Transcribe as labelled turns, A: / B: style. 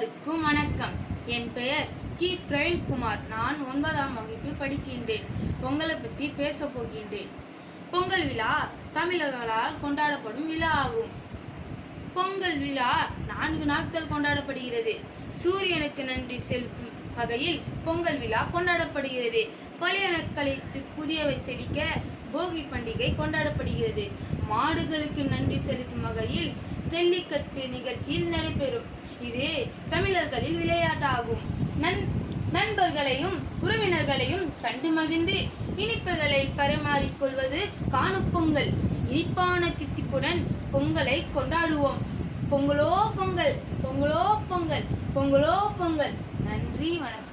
A: அனைவருக்கும் வணக்கம் என் பெயர் கி பிரவீன்குமார் நான் ஒன்பதாம் வகுப்பு படிக்கின்றேன் பொங்கலை பற்றி பேச போகின்றேன் பொங்கல் விழா தமிழர்களால் கொண்டாடப்படும் விழா ஆகும் பொங்கல் விழா நான்கு நாட்கள் கொண்டாடப்படுகிறது சூரியனுக்கு நன்றி செலுத்தும் வகையில் பொங்கல் விழா கொண்டாடப்படுகிறது பழையன கழித்து புதியவை செழிக்க போகி பண்டிகை கொண்டாடப்படுகிறது மாடுகளுக்கு நன்றி செலுத்தும் வகையில் ஜல்லிக்கட்டு நிகழ்ச்சியில் நடைபெறும் இது தமிழர்களின் விளையாட்டாகும் நன் நண்பர்களையும் உறவினர்களையும் கண்டு மகிழ்ந்து இனிப்புகளை பரிமாறிக்கொள்வது காணும் பொங்கல் இனிப்பான தித்திப்புடன் பொங்கலை கொண்டாடுவோம் பொங்கலோ பொங்கல் பொங்கலோ பொங்கல் பொங்கலோ பொங்கல் நன்றி வணக்கம்